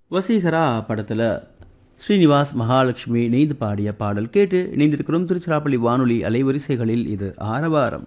வசீகரா படத்தில் ஸ்ரீனிவாஸ் மகாலட்சுமி இணைந்து பாடிய பாடல் கேட்டு இணைந்திருக்கிறோம் திருச்சிராப்பள்ளி வானொலி அலைவரிசைகளில் இது ஆரவாரம்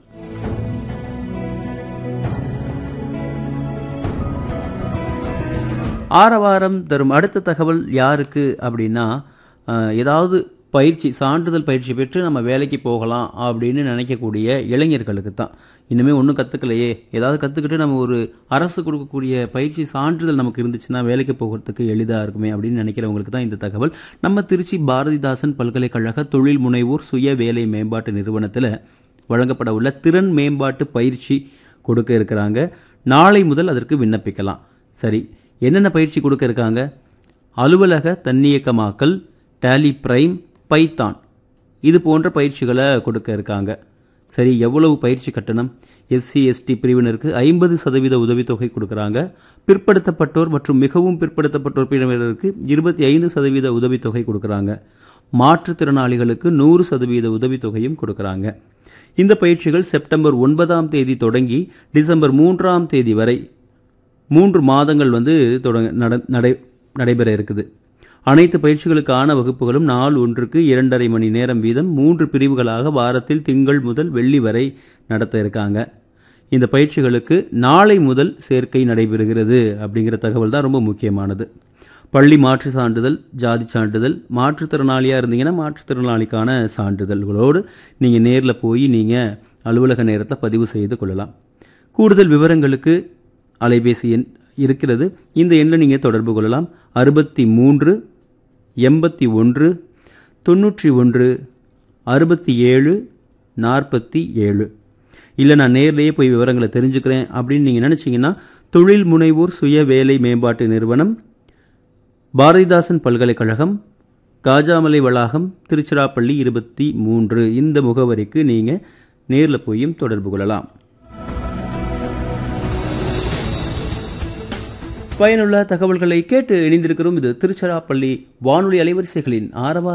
ஆரவாரம் தரும் அடுத்த தகவல் யாருக்கு அப்படின்னா அஹ், ஏதாவது பயிற்சி சான்றிதழ் பயிற்சி பெற்று நம்ம வேலைக்கு போகலாம் அப்படின்னு நினைக்கக்கூடிய இளைஞர்களுக்கு தான் இன்னுமே ஒன்றும் கற்றுக்கலையே ஏதாவது கற்றுக்கிட்டு நம்ம ஒரு அரசு கொடுக்கக்கூடிய பயிற்சி சான்றிதழ் நமக்கு இருந்துச்சுன்னா வேலைக்கு போகிறதுக்கு எளிதாக இருக்குமே அப்படின்னு நினைக்கிறவங்களுக்கு தான் இந்த தகவல் நம்ம திருச்சி பாரதிதாசன் பல்கலைக்கழக தொழில் முனைவோர் சுய வேலை மேம்பாட்டு நிறுவனத்தில் வழங்கப்பட உள்ள திறன் மேம்பாட்டு பயிற்சி கொடுக்க இருக்கிறாங்க நாளை முதல் அதற்கு விண்ணப்பிக்கலாம் சரி என்னென்ன பயிற்சி கொடுக்க இருக்காங்க அலுவலக தன்னியக்கமாக்கல் டேலி பிரைம் பைத்தான் இது போன்ற பயிற்சிகளை கொடுக்க இருக்காங்க சரி எவ்வளவு பயிற்சி கட்டணம் எஸ்சி எஸ்டி பிரிவினருக்கு ஐம்பது சதவீத உதவித்தொகை கொடுக்குறாங்க பிற்படுத்தப்பட்டோர் மற்றும் மிகவும் பிற்படுத்தப்பட்டோர் பிரிவினருக்கு இருபத்தி ஐந்து சதவீத உதவித்தொகை கொடுக்குறாங்க மாற்றுத்திறனாளிகளுக்கு நூறு சதவீத உதவித்தொகையும் கொடுக்குறாங்க இந்த பயிற்சிகள் செப்டம்பர் ஒன்பதாம் தேதி தொடங்கி டிசம்பர் மூன்றாம் தேதி வரை மூன்று மாதங்கள் வந்து தொடங்க நட நடை நடைபெற இருக்குது அனைத்து பயிற்சிகளுக்கான வகுப்புகளும் நாள் ஒன்றுக்கு இரண்டரை மணி நேரம் வீதம் மூன்று பிரிவுகளாக வாரத்தில் திங்கள் முதல் வெள்ளி வரை நடத்த இருக்காங்க இந்த பயிற்சிகளுக்கு நாளை முதல் சேர்க்கை நடைபெறுகிறது அப்படிங்கிற தகவல் தான் ரொம்ப முக்கியமானது பள்ளி மாற்று சான்றிதழ் ஜாதி சான்றிதழ் மாற்றுத்திறனாளியாக இருந்தீங்கன்னா மாற்றுத்திறனாளிக்கான சான்றிதழ்களோடு நீங்கள் நேரில் போய் நீங்கள் அலுவலக நேரத்தில் பதிவு செய்து கொள்ளலாம் கூடுதல் விவரங்களுக்கு அலைபேசி எண் இருக்கிறது இந்த எண்ணை நீங்கள் தொடர்பு கொள்ளலாம் அறுபத்தி மூன்று எண்பத்தி ஒன்று தொண்ணூற்றி ஒன்று அறுபத்தி ஏழு நாற்பத்தி ஏழு இல்லை நான் நேர்லேயே போய் விவரங்களை தெரிஞ்சுக்கிறேன் அப்படின்னு நீங்கள் நினச்சிங்கன்னா தொழில் முனைவோர் சுய வேலை மேம்பாட்டு நிறுவனம் பாரதிதாசன் பல்கலைக்கழகம் காஜாமலை வளாகம் திருச்சிராப்பள்ளி இருபத்தி மூன்று இந்த முகவரிக்கு நீங்கள் நேரில் போயும் தொடர்பு கொள்ளலாம் பயனுள்ள தகவல்களை கேட்டு இணைந்திருக்கிறோம் இது திருச்சிராப்பள்ளி வானொலி அலைவரிசைகளின் ஆரவார